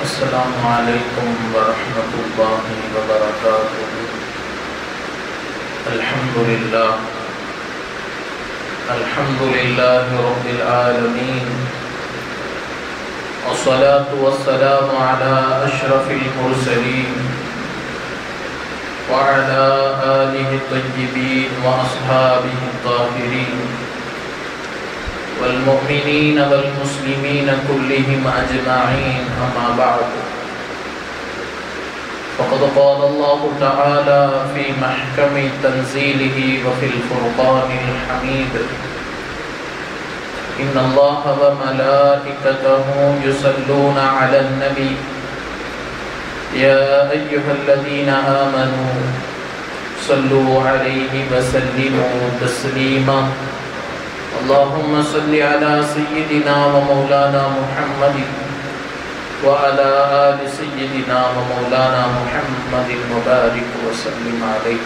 السلام عليكم ورحمة الله وبركاته الحمد لله الحمد لله رب العالمين والصلاة والسلام على أشرف المرسلين وعلى آله الطيبين وأصحابه الطاهرين والمؤمنين والمسلمين كلهم أجمعين أما بعد فقد قال الله تعالى في محكم تنزيله وفي الفرقان الحميد إن الله وملائكته يصلون على النبي يا أيها الذين آمنوا صلوا عليه وسلموا تسليما اللهم صل على سيدنا ومولانا محمد وعلى آل سيدنا ومولانا محمد وبارك وسلم عليه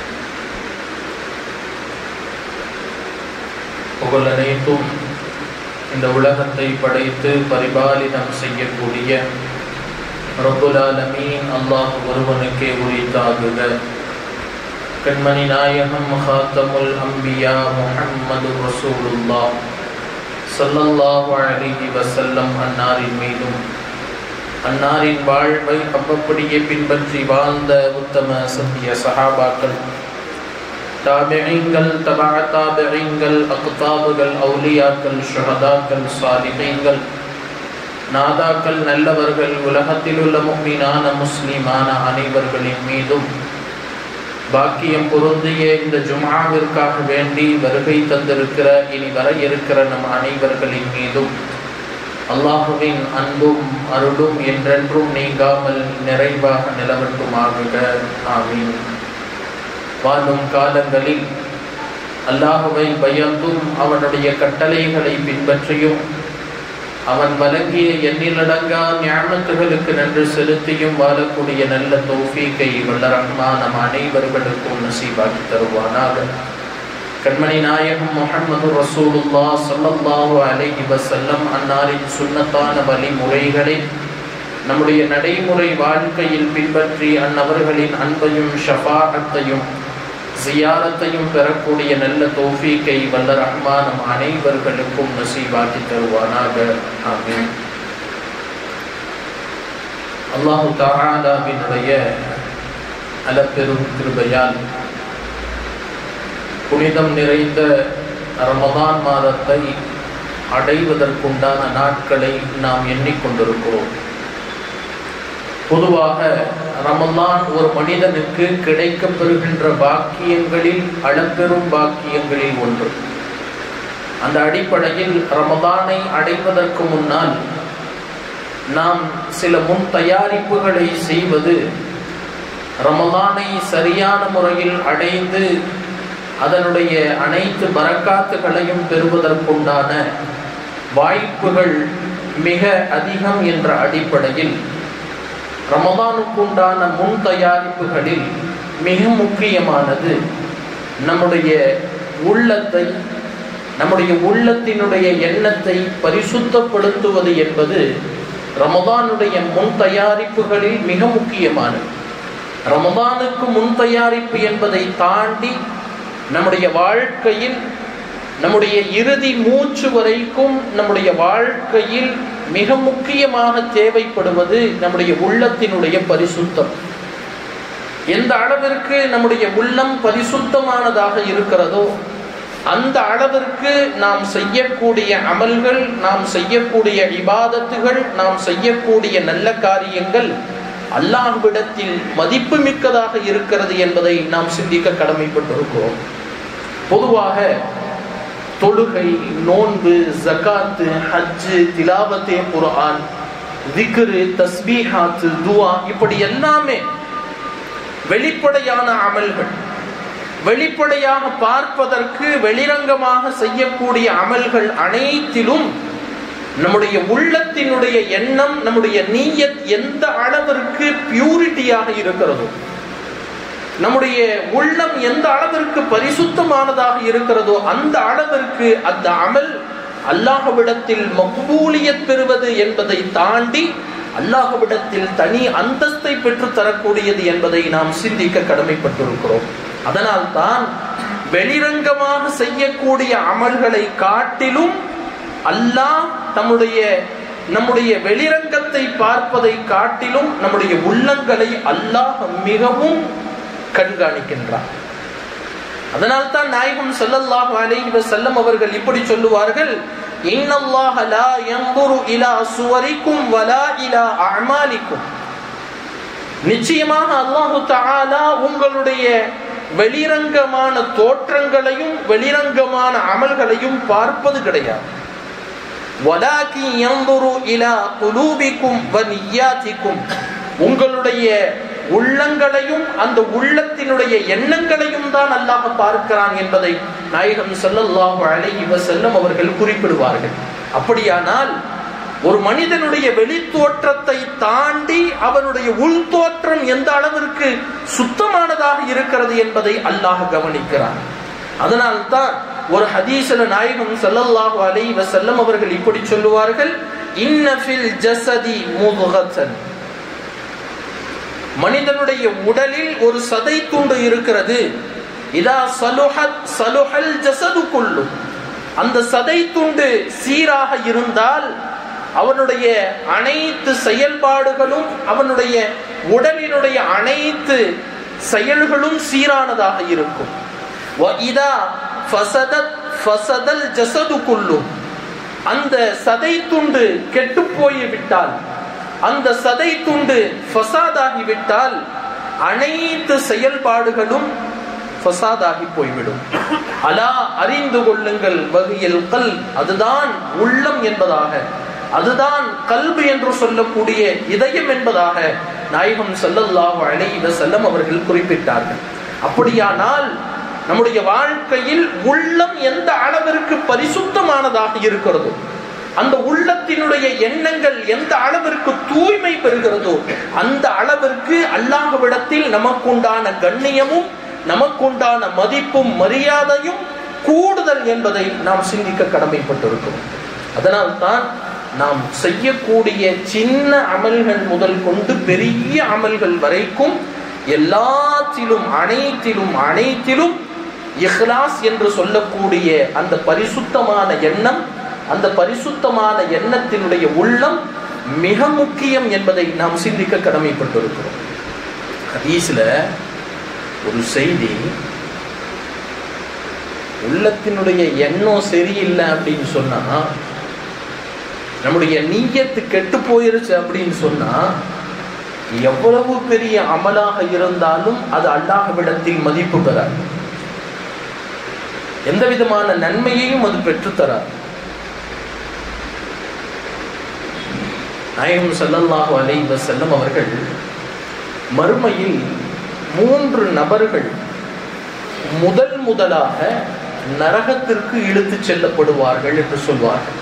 புகழ் அனைத்தும் இந்த உலகத்தை படைத்து பரிபாலினம் செய்யக்கூடிய ரபுல் ஆலமீன் அல்லாஹ் ஒருவனுக்கே உரித்தாகுக கண்மணி நாயகம் மகாத்தமுல் அம்பியா முஹம்மது ரசூலுல்லா சல்லல்லாஹு அலைஹி வசல்லம் அன்னாரின் மீதும் அன்னாரின் வாழ்வை அவ்வப்படியே பின்பற்றி வாழ்ந்த உத்தம சத்திய சஹாபாக்கள் தாபியங்கள் தபா தாபியங்கள் அக்தாபுகள் அவுலியாக்கள் ஷஹதாக்கள் சாலிகைங்கள் நாதாக்கள் நல்லவர்கள் உலகத்தில் உள்ள முக்மீனான முஸ்லிமான அனைவர்களின் மீதும் பாக்கியம் பொருந்திய இந்த ஜுமாவிற்காக வேண்டி வருகை தந்திருக்கிற இனி வர இருக்கிற நம் அனைவர்களின் மீதும் அல்லாஹுவின் அன்பும் அருளும் என்றென்றும் நீங்காமல் நிறைவாக நிலவட்டுமாகுக ஆமீன் வாழும் காலங்களில் அல்லாஹுவை பயந்தும் அவனுடைய கட்டளைகளை பின்பற்றியும் அவன் வழங்கிய எண்ணிலடங்கா ஞானத்துகளுக்கு நன்றி செலுத்தியும் வாழக்கூடிய நல்ல தௌஃபீக்கை வல்ல ரஹ்மான் நம் அனைவர்களுக்கும் நசீபாக்கி தருவானாக கண்மணி நாயகம் முகமது ரசூலுல்லா சல்லல்லாஹு அலைஹி வசல்லம் அன்னாரின் சுன்னத்தான வழிமுறைகளை நம்முடைய நடைமுறை வாழ்க்கையில் பின்பற்றி அந்நபர்களின் அன்பையும் ஷஃபாகத்தையும் ஜியாரத்தையும் பெறக்கூடிய நல்ல தோஃபீக்கை வல்ல ரஹ்மான் நம் அனைவர்களுக்கும் நசீவாக்கி தருவானாக ஆமீன் அல்லாஹு தாராதாவினுடைய அலப்பெரும் கிருபையால் புனிதம் நிறைந்த ரமதான் மாதத்தை அடைவதற்குண்டான நாட்களை நாம் எண்ணிக்கொண்டிருக்கிறோம் பொதுவாக ரமலான் ஒரு மனிதனுக்கு கிடைக்கப் பெறுகின்ற பாக்கியங்களில் அளப்பெரும் பாக்கியங்களில் ஒன்று அந்த அடிப்படையில் ரமலானை அடைவதற்கு முன்னால் நாம் சில முன் தயாரிப்புகளை செய்வது ரமலானை சரியான முறையில் அடைந்து அதனுடைய அனைத்து பரக்காத்துகளையும் பெறுவதற்குண்டான வாய்ப்புகள் மிக அதிகம் என்ற அடிப்படையில் ரமதானுக்குண்டான முன் தயாரிப்புகளில் மிக முக்கியமானது நம்முடைய உள்ளத்தை நம்முடைய உள்ளத்தினுடைய எண்ணத்தை பரிசுத்தப்படுத்துவது என்பது ரமதானுடைய முன் தயாரிப்புகளில் மிக முக்கியமானது ரமதானுக்கு முன் தயாரிப்பு என்பதை தாண்டி நம்முடைய வாழ்க்கையில் நம்முடைய இறுதி மூச்சு வரைக்கும் நம்முடைய வாழ்க்கையில் மிக முக்கியமாக தேவைப்படுவது நம்முடைய உள்ளத்தினுடைய பரிசுத்தம் எந்த அளவிற்கு நம்முடைய உள்ளம் பரிசுத்தமானதாக இருக்கிறதோ அந்த அளவிற்கு நாம் செய்யக்கூடிய அமல்கள் நாம் செய்யக்கூடிய இபாதத்துகள் நாம் செய்யக்கூடிய நல்ல காரியங்கள் அல்லாஹ்விடத்தில் மதிப்பு மிக்கதாக இருக்கிறது என்பதை நாம் சிந்திக்க கடமைப்பட்டிருக்கிறோம் பொதுவாக தொழுகை நோன்பு ஜக்காத்து ஹஜ்ஜு திலாவத்தே குரான் திக்ரு தஸ்பீஹாத்து துவா இப்படி எல்லாமே வெளிப்படையான அமல்கள் வெளிப்படையாக பார்ப்பதற்கு வெளிரங்கமாக செய்யக்கூடிய அமல்கள் அனைத்திலும் நம்முடைய உள்ளத்தினுடைய எண்ணம் நம்முடைய நீயத் எந்த அளவிற்கு பியூரிட்டியாக இருக்கிறதோ நம்முடைய உள்ளம் எந்த அளவிற்கு பரிசுத்தமானதாக இருக்கிறதோ அந்த அளவிற்கு அந்த அமல் அல்லாஹ்விடத்தில் மக்பூலியத் பெறுவது என்பதை தாண்டி அல்லாஹ்விடத்தில் தனி அந்தஸ்தை பெற்று தரக்கூடியது என்பதை நாம் சிந்திக்க கடமைப்பட்டிருக்கிறோம் அதனால் தான் வெளிரங்கமாக செய்யக்கூடிய அமல்களை காட்டிலும் அல்லாஹ் தம்முடைய நம்முடைய வெளிரங்கத்தை பார்ப்பதை காட்டிலும் நம்முடைய உள்ளங்களை அல்லாஹ் மிகவும் கண்காணிக்கின்றார் அதனால் தான் நாயகம் ஸல்லல்லாஹு அலைஹி வஸல்லம் அவர்கள் இப்படி சொல்லுவார்கள் இன்னல்லாஹ லா யன்துரு இலா சுவரிக்கும் வலா இலா அஅமாலிக்கும் நிச்சயமாக அல்லாஹு தஆலா உங்களுடைய வெளிரங்கமான தோற்றங்களையும் வெளிரங்கமான அமல்களையும் பார்ப்பது கிடையாது வலாக்கி யன்துரு இலா குலூபிக்கும் வ நிய்யாத்திக்கும் உங்களுடைய உள்ளங்களையும் அந்த உள்ளத்தினுடைய எண்ணங்களையும் தான் அல்லாஹ் பார்க்கிறான் என்பதை நாயகம் ஸல்லல்லாஹு அலைஹி வஸல்லம் அவர்கள் குறிப்பிடுவார்கள் அப்படியானால் ஒரு மனிதனுடைய வெளித்தோற்றத்தை தாண்டி அவனுடைய உள் தோற்றம் எந்த அளவிற்கு சுத்தமானதாக இருக்கிறது என்பதை அல்லாஹ் கவனிக்கிறான் அதனால் தான் ஒரு ஹதீஸ்ல நாயகம் ஸல்லல்லாஹு அலைஹி வஸல்லம் அவர்கள் இப்படி சொல்லுவார்கள் இன்ன ஃபில் ஜஸதி முதுகத்தன் மனிதனுடைய உடலில் ஒரு சதை துண்டு இருக்கிறது இதா சலுஹத் சலுஹல் ஜசது கொள்ளும் அந்த சதை துண்டு சீராக இருந்தால் அவனுடைய அனைத்து செயல்பாடுகளும் அவனுடைய உடலினுடைய அனைத்து செயல்களும் சீரானதாக இருக்கும் இதா ஃபசதத் ஃபசதல் ஜசது கொள்ளும் அந்த சதை துண்டு கெட்டு போய்விட்டால் அந்த சதை துண்டு ஃபசாதாகிவிட்டால் அனைத்து செயல்பாடுகளும் ஃபசாதாகி போய்விடும் அலா அறிந்து கொள்ளுங்கள் வகையில் கல் அதுதான் உள்ளம் என்பதாக அதுதான் கல்வி என்று சொல்லக்கூடிய இதயம் என்பதாக நாயகம் ஸல்லல்லாஹு அலைஹி வஸல்லம் அவர்கள் குறிப்பிட்டார்கள் அப்படியானால் நம்முடைய வாழ்க்கையில் உள்ளம் எந்த அளவிற்கு பரிசுத்தமானதாக இருக்கிறதோ அந்த உள்ளத்தினுடைய எண்ணங்கள் எந்த அளவிற்கு தூய்மை பெறுகிறதோ அந்த அளவிற்கு அல்லாஹ்விடத்தில் நமக்குண்டான கண்ணியமும் நமக்குண்டான மதிப்பும் மரியாதையும் கூடுதல் என்பதை நாம் சிந்திக்க கடமைப்பட்டிருக்கிறோம் அதனால் தான் நாம் செய்யக்கூடிய சின்ன அமல்கள் முதல் கொண்டு பெரிய அமல்கள் வரைக்கும் எல்லாத்திலும் அனைத்திலும் அனைத்திலும் இஹ்லாஸ் என்று சொல்லக்கூடிய அந்த பரிசுத்தமான எண்ணம் அந்த பரிசுத்தமான எண்ணத்தினுடைய உள்ளம் மிக முக்கியம் என்பதை நாம் சிந்திக்க கடமைப்பட்டிருக்கிறோம் ஹதீஸ்ல ஒரு செய்தி உள்ளத்தினுடைய எண்ணம் சரியில்லை அப்படின்னு சொன்னா நம்முடைய நீயத்து கெட்டு போயிருச்சு அப்படின்னு சொன்னா எவ்வளவு பெரிய அமலாக இருந்தாலும் அது அல்லாஹ்விடத்தில் மதிப்பு பெறாது எந்த விதமான நன்மையையும் அது பெற்றுத்தராது நாயகம் ஸல்லல்லாஹு அலைஹி வஸல்லம் அவர்கள் மறுமையில் மூன்று நபர்கள் முதல் முதலாக நரகத்திற்கு இழுத்து செல்லப்படுவார்கள் என்று சொல்வார்கள்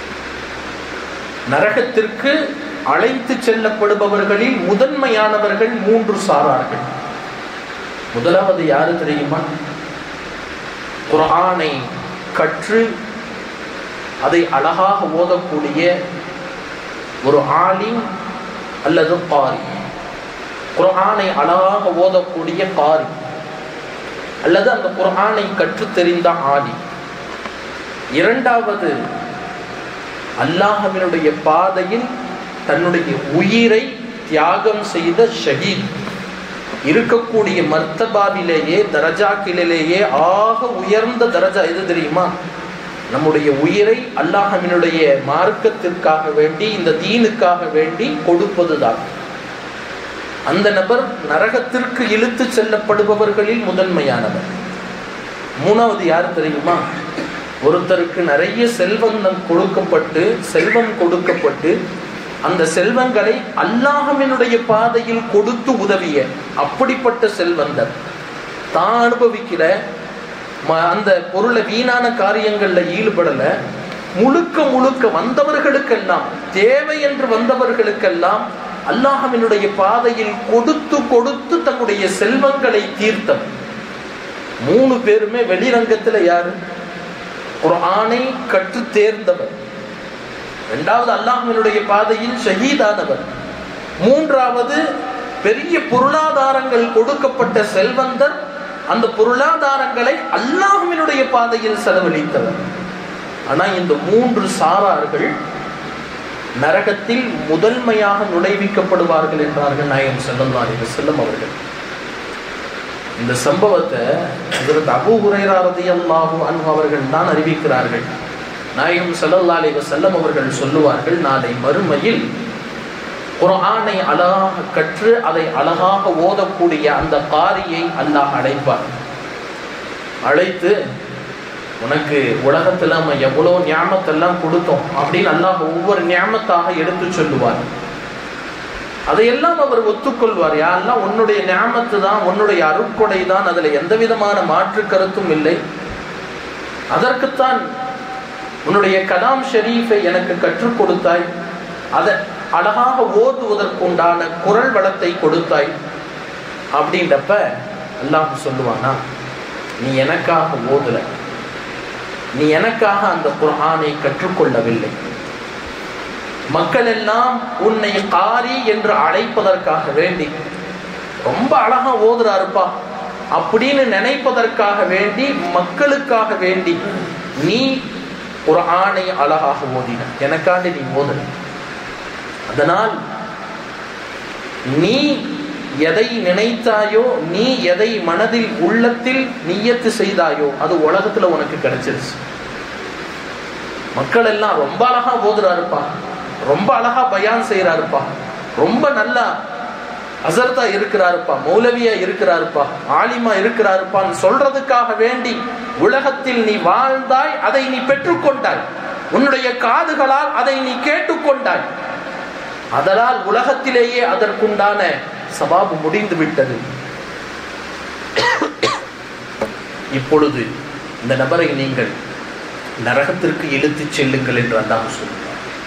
நரகத்திற்கு அழைத்து செல்லப்படுபவர்களில் முதன்மையானவர்கள் மூன்று சாரார்கள் முதலாவது யாரு தெரியுமா குர்ஆனை கற்று அதை அழகாக ஓதக்கூடிய ஒரு ஆலிம் அல்லது காரி குர்ஆனை அழகாக ஓதக்கூடிய காரி அல்லது அந்த குர்ஆனை கற்றுத் தெரிந்த ஆலி இரண்டாவது அல்லாஹவினுடைய பாதையில் தன்னுடைய உயிரை தியாகம் செய்த ஷஹீத் இருக்கக்கூடிய மர்த்தபாவிலேயே தரஜாக்கிலேயே ஆக உயர்ந்த தரஜா எது தெரியுமா நம்முடைய உயிரை அல்லாஹவினுடைய மார்க்கத்திற்காக வேண்டி இந்த தீனுக்காக வேண்டி கொடுப்பதுதான் அந்த நபர் நரகத்திற்கு இழுத்து செல்லப்படுபவர்களில் முதன்மையானவர் மூணாவது யார் தெரியுமா ஒருத்தருக்கு நிறைய செல்வந்தம் கொடுக்கப்பட்டு செல்வம் கொடுக்கப்பட்டு அந்த செல்வங்களை அல்லாஹவினுடைய பாதையில் கொடுத்து உதவிய அப்படிப்பட்ட செல்வந்தர் தான் அனுபவிக்கிற ம- அந்த பொருளை வீணான காரியங்கள்ல ஈடுபடல முழுக்க முழுக்க வந்தவர்களுக்கெல்லாம் தேவை என்று வந்தவர்களுக்கெல்லாம் அல்லாஹவினுடைய பாதையில் கொடுத்து கொடுத்து தன்னுடைய செல்வங்களை தீர்த்தவர் மூணு பேருமே வெளிரங்கத்துல யாரு குர்ஆனை கற்று தேர்ந்தவர் இரண்டாவது அல்லாஹ்வினுடைய பாதையில் ஷஹீதானவர் மூன்றாவது பெரிய பொருளாதாரங்கள் கொடுக்கப்பட்ட செல்வந்தர் அந்த பொருளாதாரங்களை அல்லாஹ்வினுடைய பாதையில் செலவழித்தவர் ஆனா இந்த மூன்று சாரார்கள் நரகத்தில் முதன்மையாக நுழைவிக்கப்படுவார்கள் என்றார்கள் நாயகம் செல்லல்லா அலைஹி செல்லம் அவர்கள் இந்த சம்பவத்தை இதற்கு அபு ஹுரைரா ரலியல்லாஹு அன்ஹு அவர்கள் தான் அறிவிக்கிறார்கள் நாயகம் ஸல்லல்லாஹு அலைஹி வஸல்லம் அவர்கள் சொல்லுவார்கள் நாளை மறுமையில் குர்ஆனை அழகாக கற்று அதை அழகாக ஓதக்கூடிய அந்த காரியை அல்லாஹ் அழைப்பார் அழைத்து உனக்கு உலகத்துல நம்ம எவ்வளவு ஞாபகத்தெல்லாம் கொடுத்தோம் அப்படின்னு அல்லாஹ் ஒவ்வொரு ஞாபகத்தாக எடுத்து சொல்லுவார் அதையெல்லாம் அவர் ஒத்துக்கொள்வார் யாரெல்லாம் உன்னுடைய ஞாபகத்து தான் உன்னுடைய அருட்கொடை தான் அதுல எந்த விதமான மாற்று கருத்தும் இல்லை அதற்குத்தான் உன்னுடைய கலாம் ஷெரீஃபை எனக்கு கற்றுக் கொடுத்தாய் அதை அழகாக ஓதுவதற்குண்டான குரல் வளத்தை கொடுத்தாய் அப்படின்றப்ப அல்லாஹ் சொல்லுவானா நீ எனக்காக ஓதுல நீ எனக்காக அந்த குர்ஆனை கற்றுக்கொள்ளவில்லை மக்கள் எல்லாம் உன்னை காரி என்று அழைப்பதற்காக வேண்டி ரொம்ப அழகா ஓதுறாருப்பா அப்படின்னு நினைப்பதற்காக வேண்டி மக்களுக்காக வேண்டி நீ ஒரு ஆணை அழகாக ஓதின எனக்காண்டி நீ ஓதுன அதனால் நீ எதை நினைத்தாயோ நீ எதை மனதில் உள்ளத்தில் நீயத்து செய்தாயோ அது உலகத்துல உனக்கு கிடைச்சிருச்சு மக்கள் எல்லாம் ரொம்ப அழகா ஓதுறாருப்பா ரொம்ப அழகா பயான் செய்யறாருப்பா ரொம்ப நல்லா அசர்தா இருக்கிறாருப்பா மௌலவியா இருக்கிறாருப்பா ஆலிமா இருக்கிறாருப்பான்னு சொல்றதுக்காக வேண்டி உலகத்தில் நீ வாழ்ந்தாய் அதை நீ பெற்றுக்கொண்டாய் உன்னுடைய காதுகளால் அதை நீ கேட்டுக்கொண்டாய் அதனால் உலகத்திலேயே அதற்குண்டான சபாபு முடிந்து விட்டது இப்பொழுது இந்த நபரை நீங்கள் நரகத்திற்கு இழுத்துச் செல்லுங்கள் என்று அல்லாஹ் சொல்லுவார்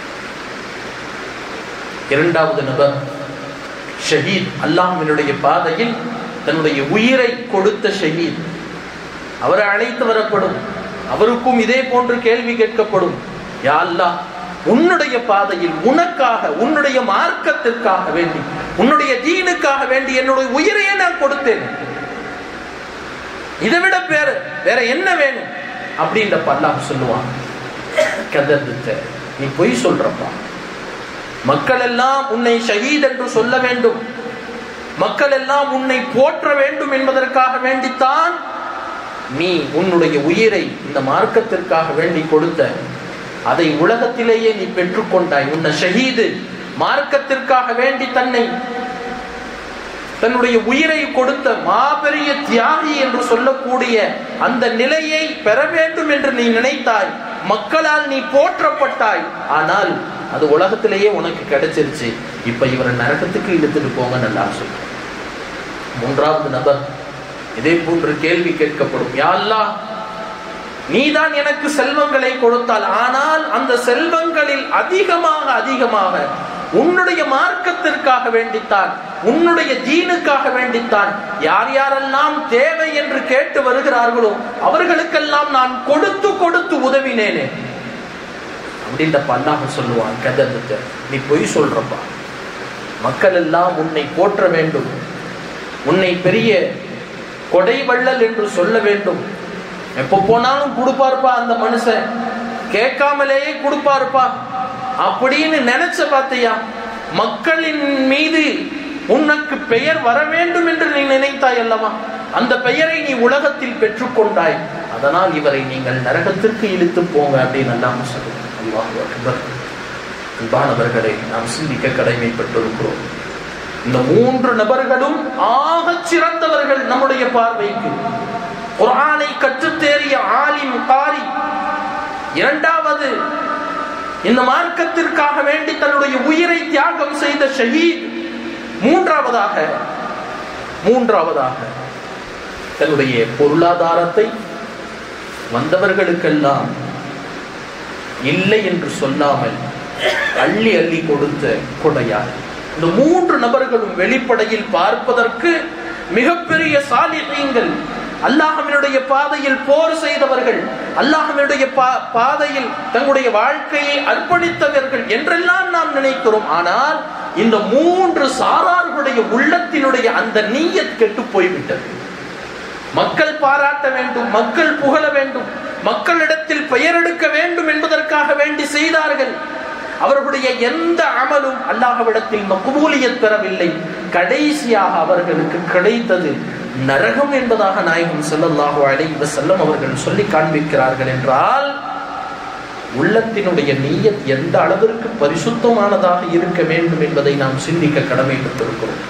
இரண்டாவது நபர் ஷஹீத் அல்லாஹ்வினுடைய பாதையில் தன்னுடைய உயிரை கொடுத்த ஷஹீத் அவரை அழைத்து வரப்படும் அவருக்கும் இதே போன்று கேள்வி கேட்கப்படும் யா அல்லாஹ் உன்னுடைய பாதையில் உனக்காக உன்னுடைய மார்க்கத்திற்காக வேண்டி உன்னுடைய தீனுக்காக வேண்டி என்னுடைய உயிரையே நான் கொடுத்தேன் இதை விட வேற வேற என்ன வேணும் அப்படின்ற அல்லாஹ் சொல்லுவான் கதர்த்த நீ பொய் சொல்றப்பா மக்கள் எல்லாம் உன்னை ஷஹீத் என்று சொல்ல வேண்டும் மக்கள் எல்லாம் உன்னை போற்ற வேண்டும் என்பதற்காக வேண்டித்தான் நீ உன்னுடைய உயிரை இந்த மார்க்கத்திற்காக வேண்டி கொடுத்த அதை உலகத்திலேயே நீ பெற்றுக்கொண்டாய் உன்னை ஷஹீது மார்க்கத்திற்காக வேண்டி தன்னை தன்னுடைய உயிரை கொடுத்த மாபெரிய தியாகி என்று சொல்லக்கூடிய அந்த நிலையை பெற வேண்டும் என்று நீ நினைத்தாய் மக்களால் நீ போற்றப்பட்டாய் ஆனால் அது உலகத்திலேயே உனக்கு கிடைச்சிருச்சு இப்ப இவரை நரகத்துக்கு இழுத்துட்டு போங்க நல்லா சொல்ற மூன்றாவது நபர் இதே போன்று கேள்வி கேட்கப்படும் யாழ்லா நீதான் எனக்கு செல்வங்களை கொடுத்தால் ஆனால் அந்த செல்வங்களில் அதிகமாக அதிகமாக உன்னுடைய மார்க்கத்திற்காக வேண்டித்தான் உன்னுடைய ஜீனுக்காக வேண்டித்தான் யார் யாரெல்லாம் தேவை என்று கேட்டு வருகிறார்களோ அவர்களுக்கெல்லாம் நான் கொடுத்து கொடுத்து உதவினேனே அப்படின்ற அல்லாஹ் சொல்லுவான் கதத்தை நீ பொய் சொல்றப்பா மக்கள் எல்லாம் உன்னை போற்ற வேண்டும் உன்னை பெரிய கொடை வள்ளல் என்று சொல்ல வேண்டும் எப்ப போனாலும் கொடுப்பாருப்பா அந்த மனுஷன் கேட்காமலேயே கொடுப்பாருப்பா அப்படின்னு நினைச்ச பார்த்தியா மக்களின் மீது உனக்கு பெயர் வர வேண்டும் என்று நீ நினைத்தாய் அல்லவா அந்த பெயரை நீ உலகத்தில் பெற்றுக்கொண்டாய் அதனால் இவரை நீங்கள் நரகத்திற்கு இழுத்து போங்க அப்படின்னு அல்லாம சொல்லுவோம் அல்லாஹ் அக்பர் அன்பானவர்களை நாம் சிந்திக்க கடமைப்பட்டிருக்கிறோம் இந்த மூன்று நபர்களும் ஆக சிறந்தவர்கள் நம்முடைய பார்வைக்கு குரானை கற்றுத்தேறிய ஆலிம் காரி இரண்டாவது இந்த மார்க்கத்திற்காக வேண்டி தன்னுடைய உயிரை தியாகம் செய்த ஷஹீத் மூன்றாவதாக மூன்றாவதாக தன்னுடைய பொருளாதாரத்தை வந்தவர்களுக்கெல்லாம் இல்லை என்று சொல்லாமல் அள்ளி அள்ளி கொடுத்த கொடையார் இந்த மூன்று நபர்களும் வெளிப்படையில் பார்ப்பதற்கு மிகப்பெரிய சாலிகங்கள் அல்லாஹ்வினுடைய பாதையில் போர் செய்தவர்கள் அல்லாஹ்வினுடைய பா- பாதையில் தங்களுடைய வாழ்க்கையை அர்ப்பணித்தவர்கள் என்றெல்லாம் நாம் நினைக்கிறோம் ஆனால் இந்த மூன்று சாரார்களுடைய உள்ளத்தினுடைய அந்த நீயத் கெட்டு போய்விட்டது மக்கள் பாராட்ட வேண்டும் மக்கள் புகழ வேண்டும் மக்களிடத்தில் பெயர் எடுக்க வேண்டும் என்பதற்காக வேண்டி செய்தார்கள் அவர்களுடைய எந்த அமலும் அல்லாஹ்விடத்தில் மக்பூலியத் பெறவில்லை கடைசியாக அவர்களுக்கு கிடைத்தது நரகம் என்பதாக நாயகம் ஸல்லல்லாஹு அலைஹி வஸல்லம் அவர்கள் சொல்லி காண்பிக்கிறார்கள் என்றால் உள்ளத்தினுடைய நீயத் எந்த அளவிற்கு பரிசுத்தமானதாக இருக்க வேண்டும் என்பதை நாம் சிந்திக்க கடமைப்பட்டிருக்கிறோம்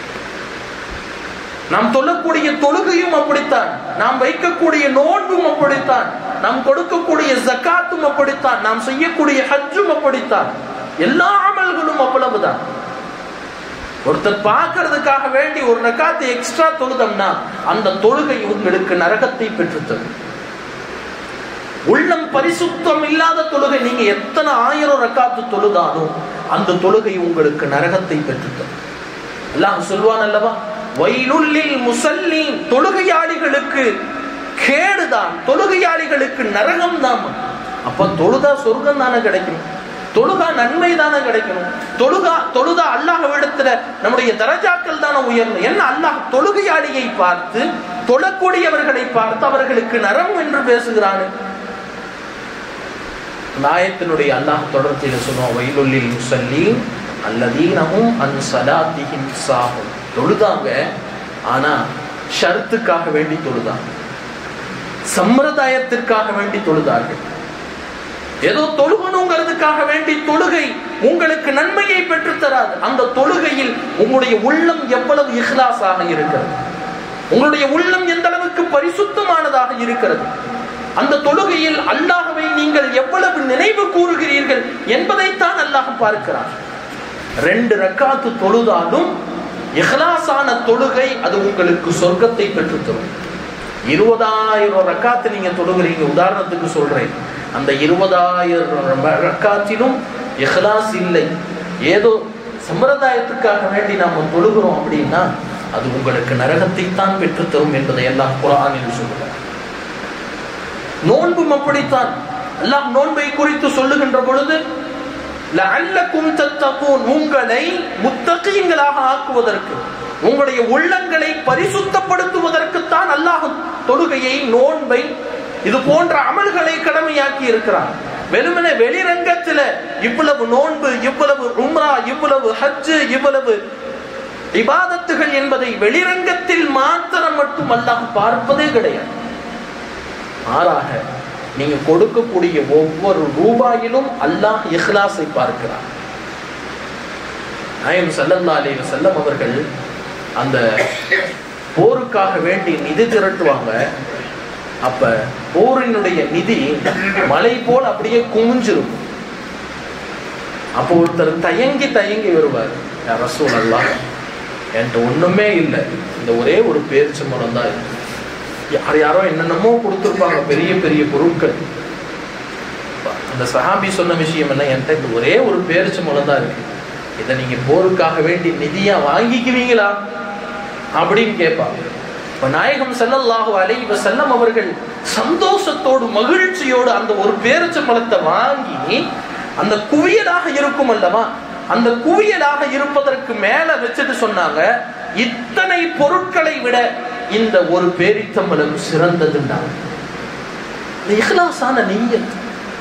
நாம் தொழக்கூடிய தொழுகையும் அப்படித்தான் நாம் வைக்கக்கூடிய நோன்பும் அப்படித்தான் நாம் கொடுக்கக்கூடிய ஜக்காத்தும் அப்படித்தான் நாம் செய்யக்கூடிய ஹஜ்ஜும் அப்படித்தான் எல்லா அமல்களும் அவ்வளவுதான் ஒருத்தர் பார்க்கறதுக்காக வேண்டி ஒரு ரக்காத்தை எக்ஸ்ட்ரா தொழுதம்னா அந்த தொழுகை உங்களுக்கு நரகத்தை பெற்றுத்தரும் உள்ளம் பரிசுத்தம் இல்லாத தொழுகை நீங்க எத்தனை ஆயிரம் ரக்காத்து தொழுதாலும் அந்த தொழுகை உங்களுக்கு நரகத்தை பெற்றுத்தரும் அல்லாஹ் சொல்வான் அல்லவா வயலுள்ளில் முசல்லீன் தொழுகையாளிகளுக்கு கேடுதான் தொழுகையாளிகளுக்கு நரகம் தான் அப்ப தொழுதா சொர்க்கம் தானே கிடைக்கும் தொழுகா நன்மை தானே கிடைக்கணும் தொழுகா தொழுதா அல்லாஹ் இடத்துல நம்முடைய தரஜாக்கள் தானே உயர்ந்து என்ன அல்லாஹ் தொழுகையாளியை பார்த்து தொழக்கூடியவர்களை பார்த்து அவர்களுக்கு நரம் என்று பேசுகிறானு நாயத்தினுடைய அல்லாஹ் தொடர்ச்சியில் சொன்னோம் வயலுள்ளில் முசல்லீன் அல்லதீனமும் அன் சலாத்திஹின் சாகும் தொழுதாங்க ஆனா ஷர்த்துக்காக வேண்டி தொழுதாங்க சம்பிரதாயத்திற்காக வேண்டி தொழுதார்கள் ஏதோ தொழுகணுங்கிறதுக்காக வேண்டி தொழுகை உங்களுக்கு நன்மையை பெற்றுத் தராது அந்த தொழுகையில் உங்களுடைய உள்ளம் எவ்வளவு இஹ்லாஸாக இருக்கிறது உங்களுடைய உள்ளம் எந்த அளவுக்கு பரிசுத்தமானதாக இருக்கிறது அந்த தொழுகையில் அல்லாஹ்வை நீங்கள் எவ்வளவு நினைவு கூறுகிறீர்கள் என்பதைத்தான் அல்லாஹ் பார்க்கிறார் ரெண்டு ரக்காத்து தொழுதாலும் இஹ்லாஸான தொழுகை அது உங்களுக்கு சொர்க்கத்தை பெற்றுத்தரும் இருபதாயிரம் ரக்காத்து நீங்க தொழுகிறீங்க உதாரணத்துக்கு சொல்றேன் அந்த இருபதாயிரம் ரக்காத்திலும் இஹ்லாஸ் இல்லை ஏதோ சம்பிரதாயத்துக்காக வேண்டி நாம தொழுகிறோம் அப்படின்னா அது உங்களுக்கு நரகத்தை தான் பெற்றுத்தரும் என்பதை எல்லாம் குரானில் சொல்லுகிறார் நோன்பும் அப்படித்தான் அல்லாஹ் நோன்பை குறித்து சொல்லுகின்ற பொழுது லஅல்லக்கும் தத்தகூன் உங்களை முத்தகீன்களாக ஆக்குவதற்கு உங்களுடைய உள்ளங்களை பரிசுத்தப்படுத்துவதற்குத்தான் அல்லாஹ் தொழுகையை நோன்பை இது போன்ற அமல்களை கடமையாக்கி இருக்கிறான் வெறுமனே வெளிரங்கத்துல இவ்வளவு நோன்பு இவ்வளவு உம்ரா இவ்வளவு ஹஜ்ஜு இவ்வளவு இபாதத்துகள் என்பதை வெளிரங்கத்தில் மாத்திரம் மட்டும் அல்லாஹ் பார்ப்பதே கிடையாது மாறாக நீங்க கொடுக்கக்கூடிய ஒவ்வொரு ரூபாயிலும் அல்லாஹ் இஹ்லாஸை பார்க்கிறார் நாயம் சல்லல்லா அலைஹி வஸல்லம் அவர்கள் அந்த போருக்காக வேண்டி நிதி திரட்டுவாங்க அப்ப போரினுடைய நிதி மலை போல் அப்படியே குமிஞ்சிரும் அப்போ ஒருத்தர் தயங்கி தயங்கி வருவார் யார் ரசூல் அல்லாஹ் என்கிட்ட ஒண்ணுமே இல்லை இந்த ஒரே ஒரு பேரிச்ச மரம் தான் இருக்கு யார் யாரோ என்னென்னமோ கொடுத்துருப்பாங்க பெரிய பெரிய பொருட்கள் அந்த சஹாபி சொன்ன விஷயம் என்ன என்கிட்ட இந்த ஒரே ஒரு பேரிச்ச மரம் தான் இருக்கு இதை நீங்க போருக்காக வேண்டி நிதியா வாங்கிக்குவீங்களா அப்படின்னு கேட்பாங்க இப்ப நாயகம் ஸல்லல்லாஹு அலைஹி வஸல்லம் அவர்கள் சந்தோஷத்தோடு மகிழ்ச்சியோடு அந்த ஒரு பேரிச்ச பழத்தை வாங்கி அந்த குவியலாக இருக்கும் அல்லவா அந்த குவியலாக இருப்பதற்கு மேல வச்சுட்டு சொன்னாங்க இத்தனை பொருட்களை விட இந்த ஒரு பேரித்தம்பலம் சிறந்ததுண்டாங்க இந்த இஹ்லாஸான நீயத்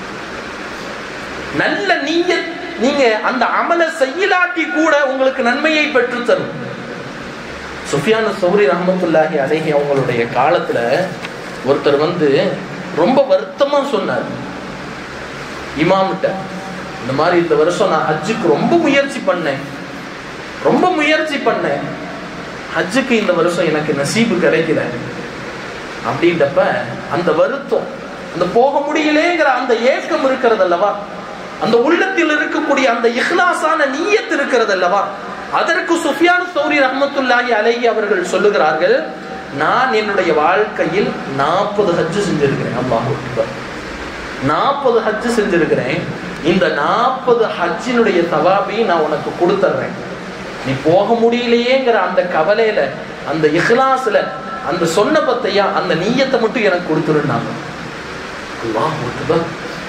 நல்ல நீயத் நீங்க அந்த அமல செய்யலாட்டி கூட உங்களுக்கு நன்மையை பெற்று தரும் சுஃபியான சௌரி ரஹமத்துல்லாஹி அலைஹி அவங்களுடைய காலத்துல ஒருத்தர் வந்து ரொம்ப வருத்தமா சொன்னார் இமாம்கிட்ட இந்த மாதிரி இந்த வருஷம் நான் ஹஜ்ஜுக்கு ரொம்ப முயற்சி பண்ணேன் ரொம்ப முயற்சி பண்ணேன் ஹஜ்ஜுக்கு இந்த வருஷம் எனக்கு நசீபு கிடைக்கல அப்படின்றப்ப அந்த வருத்தம் அந்த போக முடியலேங்கிற அந்த ஏக்கம் இருக்கிறது அல்லவா அந்த உள்ளத்தில் இருக்கக்கூடிய அந்த இஹ்லாஸான நீயத் இருக்கிறது அல்லவா அதற்கு சுஃபியான் சௌரி ரஹமத்துல்லாஹி அலைஹி அவர்கள் சொல்லுகிறார்கள் நான் என்னுடைய வாழ்க்கையில் நாற்பது ஹஜ்ஜு செஞ்சிருக்கிறேன் அல்லாஹு அக்பர் நாற்பது ஹஜ்ஜு செஞ்சிருக்கிறேன் இந்த நாற்பது ஹஜ்ஜினுடைய தவாபி நான் உனக்கு கொடுத்துட்றேன் நீ போக முடியலையேங்கிற அந்த கவலையில அந்த இஹ்லாஸ்ல அந்த சொன்ன பத்தையா அந்த நீயத்தை மட்டும் எனக்கு கொடுத்துருந்தாங்க அல்லாஹ் அக்பர்.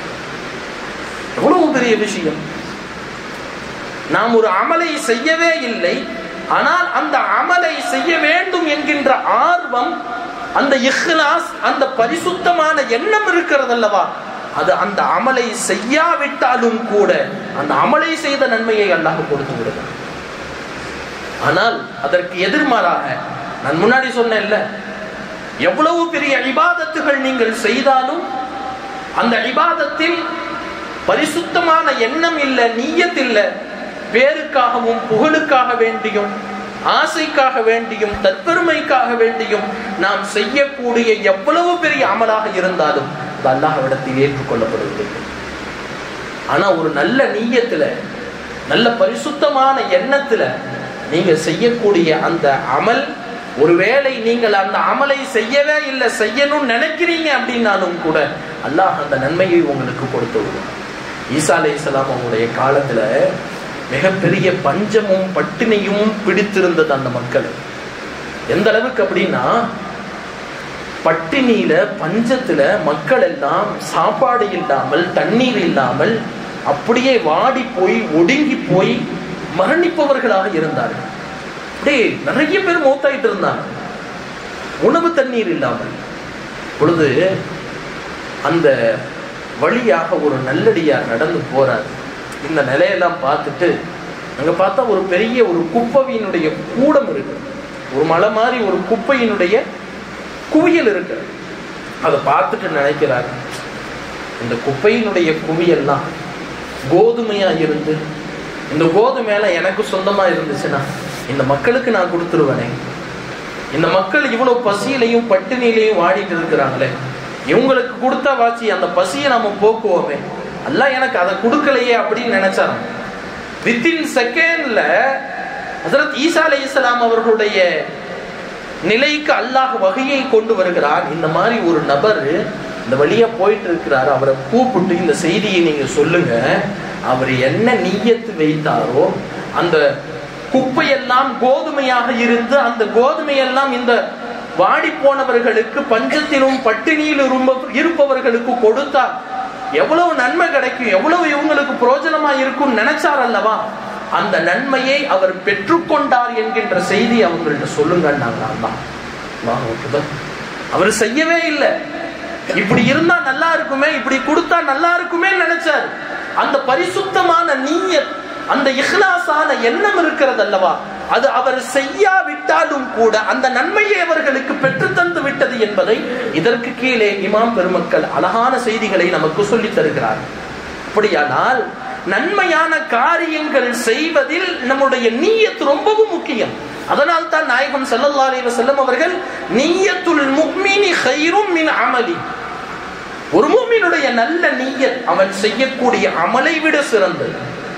எவ்வளவு பெரிய விஷயம் நாம் ஒரு அமலை செய்யவே இல்லை ஆனால் அந்த அமலை செய்ய வேண்டும் என்கின்ற ஆர்வம் அந்த இஹ்லாஸ் அந்த பரிசுத்தமான எண்ணம் இருக்கிறது அல்லவா அது அந்த அமலை செய்யாவிட்டாலும் கூட அந்த அமலை செய்த நன்மையை அல்லாஹ் கொடுத்து விடுகிறான் ஆனால் அதற்கு எதிர்மாறாக நான் முன்னாடி சொன்னேன்ல எவ்வளவு பெரிய இபாதத்துகள் நீங்கள் செய்தாலும் அந்த இபாதத்தில் பரிசுத்தமான எண்ணம் இல்ல நீயத் இல்ல பேருக்காகவும் புகழுக்காக வேண்டியும் ஆசைக்காக வேண்டியும் தற்பெருமைக்காக வேண்டியும் நாம் செய்யக்கூடிய எவ்வளவு பெரிய அமலாக இருந்தாலும் அது அல்லாஹ்விடத்தில் ஏற்றுக்கொள்ளப்படுவதில்லை ஆனா ஒரு நல்ல நீயத்துல நல்ல பரிசுத்தமான எண்ணத்துல நீங்க செய்யக்கூடிய அந்த அமல் ஒருவேளை நீங்கள் அந்த அமலை செய்யவே இல்லை செய்யணும்னு நினைக்கிறீங்க அப்படின்னாலும் கூட அல்லாஹ் அந்த நன்மையை உங்களுக்கு கொடுத்து விடுவான் ஈசா அலை இஸ்லாம் அவங்களுடைய காலத்துல மிகப்பெரிய பஞ்சமும் பட்டினியும் பிடித்திருந்தது அந்த மக்கள் எந்த அளவுக்கு அப்படின்னா பட்டினியில பஞ்சத்துல மக்கள் எல்லாம் சாப்பாடு இல்லாமல் தண்ணீர் இல்லாமல் அப்படியே வாடி போய் ஒடுங்கி போய் மரணிப்பவர்களாக இருந்தார்கள் அப்படியே நிறைய பேர் மூத்தாயிட்டு இருந்தாங்க உணவு தண்ணீர் இல்லாமல் பொழுது அந்த வழியாக ஒரு நல்லடியார் நடந்து போறார் இந்த நிலையெல்லாம் பார்த்துட்டு அங்க பார்த்தா ஒரு பெரிய ஒரு குப்பையினுடைய கூடம் இருக்கு ஒரு மலை மாதிரி ஒரு குப்பையினுடைய குவியல் இருக்கு அதை பார்த்துட்டு நினைக்கிறார் இந்த குப்பையினுடைய குவியல்லாம் கோதுமையா இருந்து இந்த கோதுமையில எனக்கு சொந்தமா இருந்துச்சுன்னா இந்த மக்களுக்கு நான் கொடுத்துருவேனே இந்த மக்கள் இவ்வளவு பசியிலையும் பட்டினிலையும் வாடிட்டு இருக்கிறாங்களே இவங்களுக்கு கொடுத்தா வாச்சி அந்த பசியை நம்ம போக்குவோமே அல்லாஹ் எனக்கு அதை கொடுக்கலையே அப்படின்னு நினைச்சாராம் வித்தின் செகண்ட்ல ஹசரத் ஈசா அலை இஸ்லாம் அவர்களுடைய நிலைக்கு அல்லாஹ் வகையை கொண்டு வருகிறார் இந்த மாதிரி ஒரு நபர் இந்த வழியா போயிட்டு இருக்கிறார் அவரை கூப்பிட்டு இந்த செய்தியை நீங்க சொல்லுங்க அவர் என்ன நீயத்து வைத்தாரோ அந்த குப்பையெல்லாம் கோதுமையாக இருந்து அந்த கோதுமையெல்லாம் இந்த வாடி போனவர்களுக்கு பஞ்சத்திலும் பட்டினியிலும் இருப்பவர்களுக்கு கொடுத்தா எவ்வளவு நன்மை கிடைக்கும் எவ்வளவு இவங்களுக்கு புரோஜனமா இருக்கும் நினைச்சார் அல்லவா அந்த நன்மையை அவர் பெற்றுக்கொண்டார் என்கின்ற செய்தி அவங்கள்ட்ட சொல்லுங்கன்னாங்க அல்லாஹ் அவர் செய்யவே இல்லை இப்படி இருந்தா நல்லா இருக்குமே இப்படி கொடுத்தா நல்லா இருக்குமே நினைச்சார் அந்த பரிசுத்தமான நீயத் அந்த இஹ்லாஸான எண்ணம் இருக்கிறது அல்லவா அது அவர் செய்யாவிட்டாலும் கூட அந்த நன்மையை அவர்களுக்கு பெற்று தந்து விட்டது என்பதை இதற்கு கீழே இமாம் பெருமக்கள் அழகான செய்திகளை நமக்கு சொல்லித் தருகிறார் அப்படியானால் நன்மையான காரியங்கள் செய்வதில் நம்முடைய நீயத் ரொம்பவும் முக்கியம் அதனால் தான் நாயகம் ஸல்லல்லாஹு அலைஹி வஸல்லம் அவர்கள் நீயத்துல் முஃமினி கைரும் மின் அமலி ஒரு மூமினுடைய நல்ல நீயத் அவன் செய்யக்கூடிய அமலை விட சிறந்தது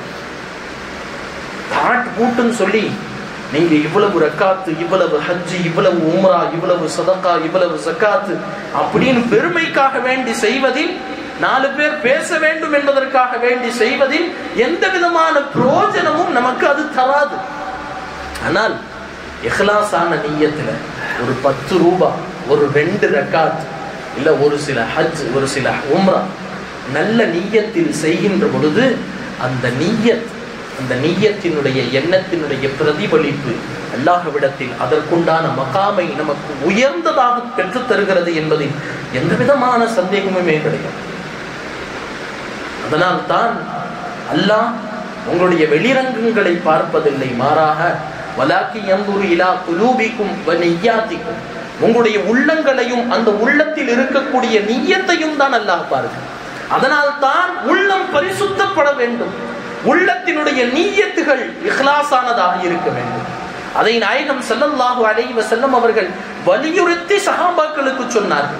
தாட் பூட்டுன்னு சொல்லி நீங்க இவ்வளவு ரக்காத்து இவ்வளவு ஹஜ்ஜி இவ்வளவு உம்ரா இவ்வளவு சதக்கா இவ்வளவு ஜக்காத்து அப்படின்னு பெருமைக்காக வேண்டி செய்வதில் நாலு பேர் பேச வேண்டும் என்பதற்காக வேண்டி செய்வதில் எந்த விதமான பிரயோஜனமும் நமக்கு அது தராது ஆனால் இஹ்லாஸான நீயத்துல ஒரு பத்து ரூபா ஒரு ரெண்டு ரக்காத் இல்ல ஒரு சில ஹஜ் ஒரு சில உம்ரா நல்ல நீயத்தில் செய்கின்ற பொழுது அந்த நீயத் அந்த நீயத்தினுடைய எண்ணத்தினுடைய பிரதிபலிப்பு அல்லாஹ்விடத்தில் அதற்குண்டான மகாமை நமக்கு உயர்ந்ததாக பெற்றுத் தருகிறது என்பதில் எந்த விதமான சந்தேகமுமே கிடையாது அதனால் தான் அல்லாஹ் உங்களுடைய வெளிரங்கங்களை பார்ப்பதில்லை மாறாக வலாக்கி எம்புரு இலா குலூபிக்கும் நெய்யாத்திக்கும் உங்களுடைய உள்ளங்களையும் அந்த உள்ளத்தில் இருக்கக்கூடிய நீயத்தையும் தான் அல்லாஹ் பாருங்க அதனால் தான் உள்ளம் பரிசுத்தப்பட வேண்டும் உள்ளத்தினுடைய நீயத்துகள் இஹ்லாஸானதாக இருக்க வேண்டும் அதை நாயகம் ஸல்லல்லாஹு அலைஹி வஸல்லம் அவர்கள் வலியுறுத்தி சஹாபாக்களுக்கு சொன்னார்கள்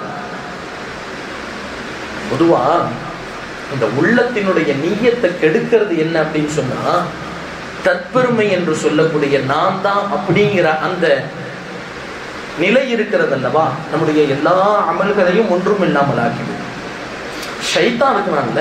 பொதுவா இந்த உள்ளத்தினுடைய நீயத்தை கெடுக்கிறது என்ன அப்படின்னு சொன்னா தற்பெருமை என்று சொல்லக்கூடிய நாம் தான் அப்படிங்கிற அந்த நிலை இருக்கிறது அல்லவா நம்முடைய எல்லா அமல்களையும் ஒன்றும் இல்லாமல் ஆக்கிவிடும் ஷைத்தான் இருக்கிறான்ல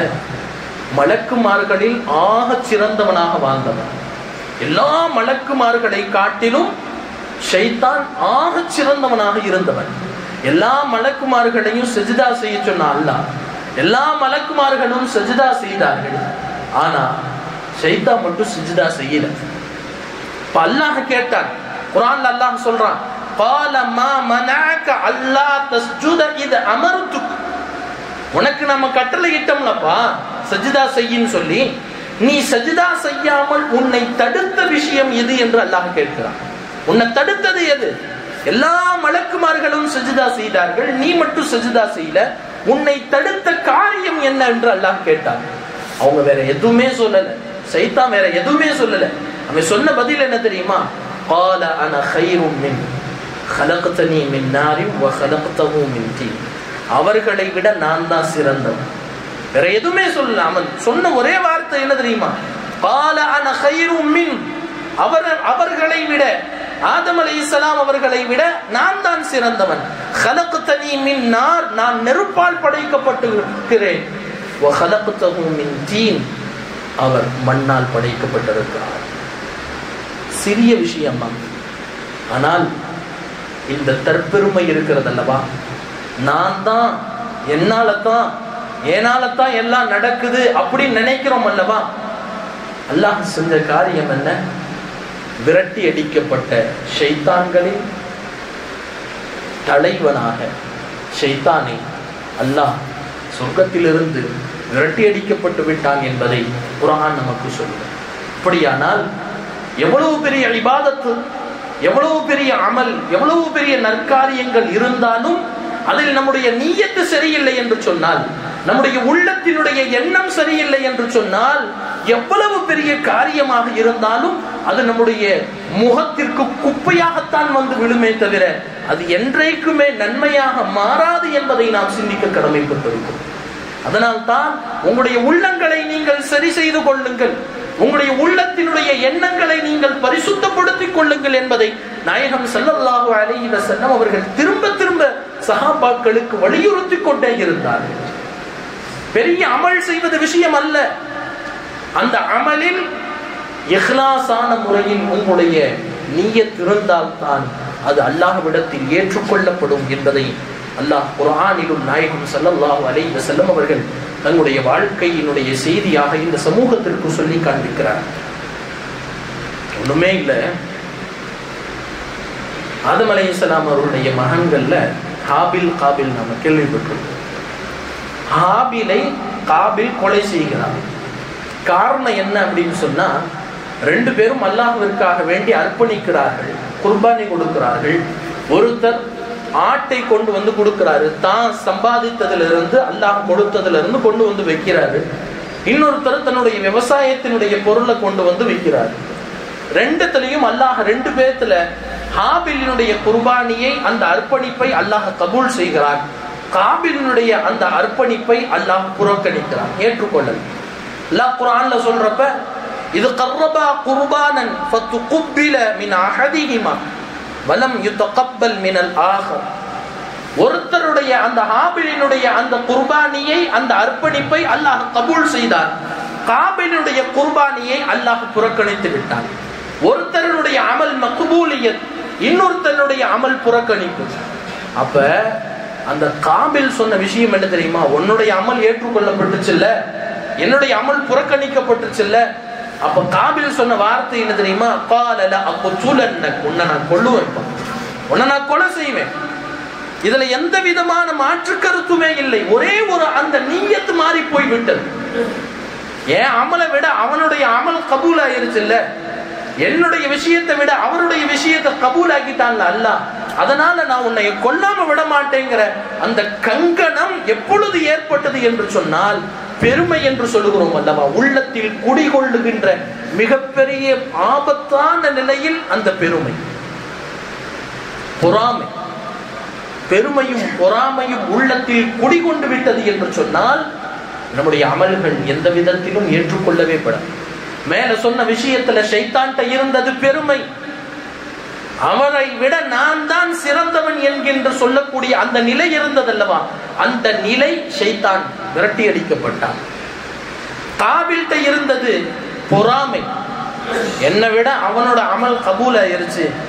மலக்குமார்களில் ஆக சிறந்தவனாக வாழ்ந்தவன் எல்லா மலக்குமார்களை காட்டிலும் ஷைத்தான் ஆக சிறந்தவனாக இருந்தவன் எல்லா மலக்குமார்களையும் சஜிதா செய்ய சொன்ன அல்லாஹ் எல்லா மலக்குமார்களும் சஜிதா செய்தார்கள் ஆனா ஷைத்தா மட்டும் சஜிதா செய்யல இப்ப அல்லாஹ் கேட்டான் குரான்ல அல்லாஹ் சொல்றான் قال ما منعك الا تسجد اذ امرتك உனக்கு நம்ம கட்டளை இட்டோம்லப்பா சஜிதா செய்யின்னு சொல்லி நீ சஜிதா செய்யாமல் உன்னை தடுத்த விஷயம் எது என்று அல்லாஹ் கேட்கிறான் உன்னை தடுத்தது எது எல்லா மலக்குமார்களும் சஜிதா செய்தார்கள் நீ மட்டும் சஜிதா செய்யல உன்னை தடுத்த காரியம் என்ன என்று அல்லாஹ் கேட்டான் அவங்க வேற எதுவுமே சொல்லல சைத்தான் வேற எதுவுமே சொல்லல அவன் சொன்ன பதில் என்ன தெரியுமா قال انا خير من خلقتني من نار وخلقته من طين அவர்களை விட நான் தான் சிறந்தவன் வேற எதுவுமே சொல்லல அவன் சொன்ன ஒரே வார்த்தை என்ன தெரியுமா قال انا خير من அவர் அவர்களை விட ஆதம் அலை இஸ்லாம் அவர்களை விட நான் தான் சிறந்தவன் خلقتني من نار நான் நெருப்பால் படைக்கப்பட்டிருக்கிறேன் وخلقته من طين அவர் மண்ணால் படைக்கப்பட்டிருக்கிறார் சிறிய விஷயம் தான் ஆனால் இந்த தற்பெருமை இருக்கிறது அல்லவா நான் தான் என்னால தான் என்னால தான் எல்லாம் நடக்குது அப்படின்னு நினைக்கிறோம் அல்லவா அல்லாஹ் செஞ்ச காரியம் என்ன விரட்டி அடிக்கப்பட்ட ஷைத்தான்களின் தலைவனாக ஷைத்தானை அல்லாஹ் சொர்க்கத்திலிருந்து விரட்டி அடிக்கப்பட்டு விட்டான் என்பதை குரான் நமக்கு சொல்லுது அப்படியானால் எவ்வளவு பெரிய இபாதத்து எவ்வளவு பெரிய அமல் எவ்வளவு பெரிய நற்காரியங்கள் இருந்தாலும் அதில் நம்முடைய நீயத்து சரியில்லை என்று சொன்னால் நம்முடைய உள்ளத்தினுடைய எண்ணம் சரியில்லை என்று சொன்னால் எவ்வளவு பெரிய காரியமாக இருந்தாலும் அது நம்முடைய முகத்திற்கு குப்பையாகத்தான் வந்து விழுமே தவிர அது என்றைக்குமே நன்மையாக மாறாது என்பதை நாம் சிந்திக்க கடமைப்பட்டிருக்கிறோம் அதனால் தான் உங்களுடைய உள்ளங்களை நீங்கள் சரி செய்து கொள்ளுங்கள் உங்களுடைய உள்ளத்தினுடைய எண்ணங்களை நீங்கள் பரிசுத்தப்படுத்திக் கொள்ளுங்கள் என்பதை நாயகம் ஸல்லல்லாஹு அலைஹி வஸல்லம் அவர்கள் திரும்ப திரும்ப சஹாபாக்களுக்கு வலியுறுத்தி கொண்டே இருந்தார்கள் பெரிய அமல் செய்வது விஷயம் அல்ல அந்த அமலில் இஹ்லாஸான முறையில் உங்களுடைய நீயத் இருந்தால்தான் அது அல்லாஹ்விடத்தில் ஏற்றுக்கொள்ளப்படும் என்பதை அல்லாஹ் குர்ஆனிலும் நாயகம் ஸல்லல்லாஹு அலைஹி வஸல்லம் அவர்கள் தங்களுடைய வாழ்க்கையினுடைய செய்தியாக இந்த சமூகத்திற்கு சொல்லி காண்பிக்கிறார் ஒண்ணுமே இல்லை ஆதம் அலைஹிஸ்ஸலாம் அவருடைய மகன்கள்ல ஹாபில் காபில் நாம கேள்விப்பட்டிருக்கோம் ஹாபிலை காபில் கொலை செய்கிறார் காரணம் என்ன அப்படின்னு சொன்னா ரெண்டு பேரும் அல்லாஹ்விற்காக வேண்டி அர்ப்பணிக்கிறார்கள் குர்பானி கொடுக்கிறார்கள் ஒருத்தர் ஆட்டை கொண்டு வந்து கொடுக்கிறாரு தான் சம்பாதித்ததுல இருந்து அல்லாஹ் கொடுத்ததுல இருந்து கொண்டு வந்து வைக்கிறாரு இன்னொருத்தர் தன்னுடைய விவசாயத்தினுடைய பொருளை கொண்டு வந்து வைக்கிறார் ரெண்டுத்துலயும் அல்லாஹ் ரெண்டு பேர்த்துல ஹாபிலினுடைய குர்பானியை அந்த அர்ப்பணிப்பை அல்லாஹ் கபூல் செய்கிறான் காபிலினுடைய அந்த அர்ப்பணிப்பை அல்லாஹ் புறக்கணிக்கிறான் ஏற்றுக்கொள்ளல் அல்லாஹ் குர்ஆன்ல சொல்றப்ப இது கர்ரபா குர்பானன் ஃபத்துகுப்பில மின் அஹதிஹிமா வலம் யுத்தகப்பல் மினல் ஆகர் ஒருத்தருடைய அந்த ஹாபிலினுடைய அந்த குர்பானியை அந்த அர்ப்பணிப்பை அல்லாஹ் கபூல் செய்தார் காபிலுடைய குர்பானியை அல்லாஹ் புறக்கணித்து விட்டான் ஒருத்தருடைய அமல் மக்பூலியத் இன்னொருத்தருடைய அமல் புறக்கணிப்பு அப்ப அந்த காபில் சொன்ன விஷயம் என்ன தெரியுமா உன்னுடைய அமல் ஏற்றுக்கொள்ளப்பட்டுச்சுல்ல என்னுடைய அமல் புறக்கணிக்கப்பட்டுச்சுல்ல அப்ப காபில் சொன்ன வார்த்தை என்ன தெரியுமா காலல அப்போ சூழன்ன உன்னை நான் கொள்ளுவேன் உன்னை நான் கொலை செய்வேன் இதுல எந்த விதமான மாற்று கருத்துமே இல்லை ஒரே ஒரு அந்த நீயத்து மாறி போய் விட்டது ஏன் அமலை விட அவனுடைய அமல் கபூல் ஆயிருச்சு இல்ல என்னுடைய விஷயத்தை விட அவருடைய விஷயத்தை கபூல் ஆக்கிட்டான்ல அல்ல அதனால நான் உன்னை கொல்லாம விட மாட்டேங்கிற அந்த கங்கணம் எப்பொழுது ஏற்பட்டது என்று சொன்னால் பெருமை என்று சொல்லுகிறோம் அல்லவா உள்ளத்தில் குடிகொள்ளுகின்ற மிகப்பெரிய ஆபத்தான நிலையில் அந்த பெருமை பொறாமை பெருமையும் பொறாமையும் உள்ளத்தில் குடிகொண்டு விட்டது என்று சொன்னால் நம்முடைய அமல்கள் எந்த விதத்திலும் ஏற்றுக்கொள்ளவே படும் மேல சொன்ன விஷயத்துல ஷைத்தான்ட்ட இருந்தது பெருமை அவரை விட நான் தான் சிறந்தவன் என்கின்ற சொல்லக்கூடிய அந்த நிலை இருந்ததல்லவா அந்த நிலை ஷைத்தான் விரட்டி அடிக்கப்பட்டான் காபில்கிட்ட இருந்தது பொறாமை என்னை விட அவனோட அமல் கபூல் ஆயிருச்சு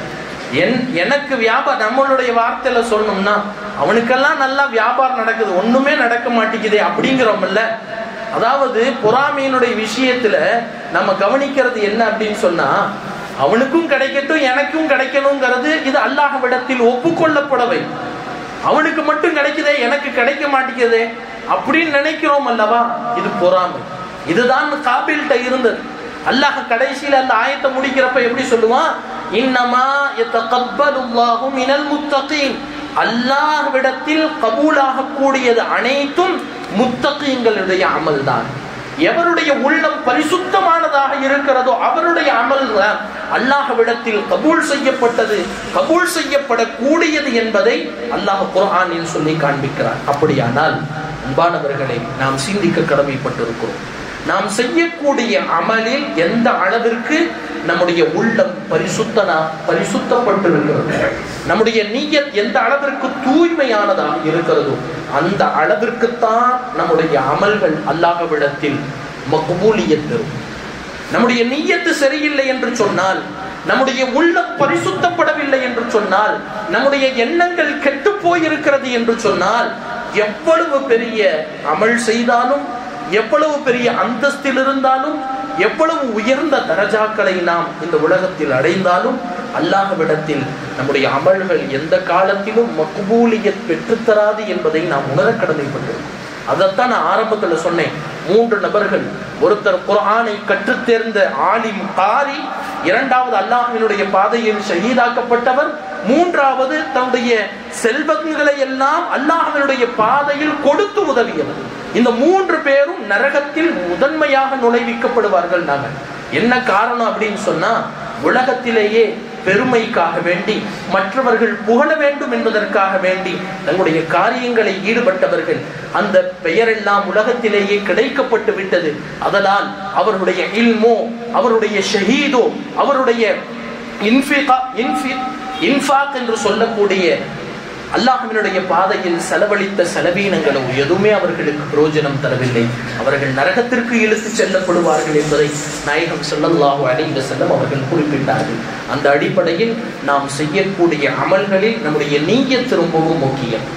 என் எனக்கு வியாபாரம் நம்மளுடைய வார்த்தையில சொல்லணும்னா அவனுக்கெல்லாம் நல்லா வியாபாரம் நடக்குது ஒண்ணுமே நடக்க மாட்டேங்குதே அப்படிங்கிறோம்ல அதாவது பொறாமையினுடைய விஷயத்துல நம்ம கவனிக்கிறது என்ன அப்படின்னு சொன்னா அவனுக்கும் கிடைக்கட்டும் எனக்கும் கிடைக்கணுங்கிறது இது அல்லாஹ்விடத்தில் ஒப்புக்கொள்ளப்படவை அவனுக்கு மட்டும் கிடைக்குதே எனக்கு கிடைக்க மாட்டேங்குதே அப்படின்னு நினைக்கிறோம் அல்லவா இது பொறாமை இதுதான் காபில்கிட்ட இருந்தது அல்லாஹ் கடைசியில அந்த ஆயத்தை முடிக்கிறப்ப எப்படி சொல்லுவான் இன்னமா யத்தகப்பலுல்லாஹு மினல் முத்தகீன் அல்லாஹ்விடத்தில் கபூலாக கூடியது அனைத்தும் முத்தகீங்களுடைய அமல்தான் எவருடைய உள்ளம் பரிசுத்தமானதாக இருக்கிறதோ அவருடைய அமல் தான் அல்லாஹ்விடத்தில் கபூல் செய்யப்பட்டது கபூல் செய்யப்படக்கூடியது என்பதை அல்லாஹ் குர்ஆனில் சொல்லி காண்பிக்கிறார் அப்படியானால் அன்பானவர்களை நாம் சிந்திக்க கடமைப்பட்டிருக்கிறோம் நாம் செய்யக்கூடிய அமலில் எந்த அளவிற்கு நம்முடைய உள்ளம் பரிசுத்தனா பரிசுத்தப்பட்டிருக்கிறது நம்முடைய நீயத் எந்த அளவிற்கு தூய்மையானதாக இருக்கிறதோ அந்த அளவிற்குத்தான் நம்முடைய அமல்கள் அல்லாஹ்விடத்தில் மக்பூலியத் பெறும் நம்முடைய நீயத்து சரியில்லை என்று சொன்னால் நம்முடைய உள்ளம் பரிசுத்தப்படவில்லை என்று சொன்னால் நம்முடைய எண்ணங்கள் கெட்டு போயிருக்கிறது என்று சொன்னால் எவ்வளவு பெரிய அமல் செய்தாலும் எவ்வளவு பெரிய அந்தஸ்தில் இருந்தாலும் எவ்வளவு உயர்ந்த தரஜாக்களை நாம் இந்த உலகத்தில் அடைந்தாலும் அல்லாஹ்விடத்தில் நம்முடைய அமல்கள் எந்த காலத்திலும் மக்பூலியத் பெற்றுத்தராது என்பதை நாம் உணர கடமைப்பட்டிருக்கோம் அதைத்தான் நான் ஆரம்பத்துல சொன்னேன் மூன்று நபர்கள் ஒருத்தர் குர்ஆனை கற்றுத் தேர்ந்த ஆலிம் காரி இரண்டாவது அல்லாஹ்வினுடைய பாதையில் ஷஹீதாக்கப்பட்டவர் மூன்றாவது தன்னுடைய செல்வங்களை எல்லாம் அல்லாஹ்வினுடைய பாதையில் கொடுத்து உதவியவர் இந்த மூன்று பேரும் நரகத்தில் முதன்மையாக நுழைவிக்கப்படுவார்கள் நாங்கள் என்ன காரணம் அப்படின்னு சொன்னா உலகத்திலேயே பெருமைக்காக வேண்டி மற்றவர்கள் புகழ வேண்டும் என்பதற்காக வேண்டி தங்களுடைய காரியங்களை ஈடுபட்டவர்கள் அந்த பெயரெல்லாம் உலகத்திலேயே கிடைக்கப்பட்டு விட்டது அதனால் அவருடைய இல்மோ அவருடைய ஷஹீதோ அவருடைய இன்ஃபிகா இன்ஃபி இன்ஃபாக் என்று சொல்லக்கூடிய அல்லாஹ்வினுடைய பாதையில் செலவழித்த செலவீனங்களோ எதுவுமே அவர்களுக்கு பிரயோஜனம் தரவில்லை அவர்கள் நரகத்திற்கு இழுத்து செல்லப்படுவார்கள் என்பதை நாயகம் ஸல்லல்லாஹு அலைஹி வஸல்லம் அவர்கள் குறிப்பிட்டார்கள் அந்த அடிப்படையில் நாம் செய்யக்கூடிய அமல்களில் நம்முடைய நீயத் ரொம்பவும் முக்கியம்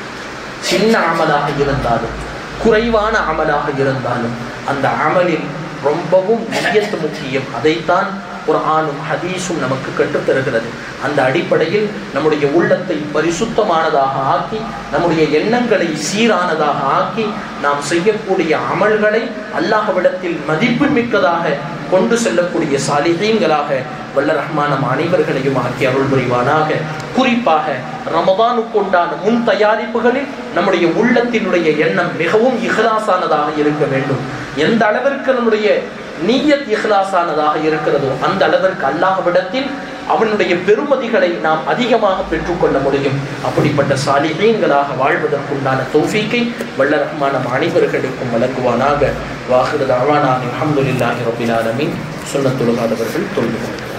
சின்ன அமலாக இருந்தாலும் குறைவான அமலாக இருந்தாலும் அந்த அமலில் ரொம்பவும் நியத்து முக்கியம் அதைத்தான் குர்ஆனும் ஹதீஸும் நமக்கு கற்றுத் தருகிறது அந்த அடிப்படையில் நம்முடைய உள்ளத்தை பரிசுத்தமானதாக ஆக்கி நம்முடைய எண்ணங்களை சீரானதாக ஆக்கி நாம் செய்யக்கூடிய அமல்களை அல்லாஹ்விடத்தில் மதிப்பு மிக்கதாக கொண்டு செல்லக்கூடிய சாலிஹீன்களாக வல்ல ரஹ்மான் நம் அனைவர்களையும் ஆக்கி அருள் புரிவானாக குறிப்பாக ரமதானுக்கு உண்டான முன் தயாரிப்புகளில் நம்முடைய உள்ளத்தினுடைய எண்ணம் மிகவும் இஹ்லாசானதாக இருக்க வேண்டும் எந்த அளவிற்கு நம்முடைய நீயத் இஹ்லாசானதாக இருக்கிறதோ அந்த அளவிற்கு அல்லாஹ்விடத்தில் அவனுடைய பெருமதிகளை நாம் அதிகமாக பெற்றுக்கொள்ள முடியும் அப்படிப்பட்ட சாலிஹீன்களாக வாழ்வதற்குண்டான தௌஃபீக்கை வல்ல ரஹ்மான் நம் அனைவர்களுக்கும் வழங்குவானாக வாஹிரு தாவானாக அல்ஹம்துலில்லாஹி ரபில் ஆலமீன் சுன்னத்துலகாதவர்கள் தொழுது கொள்கிறார்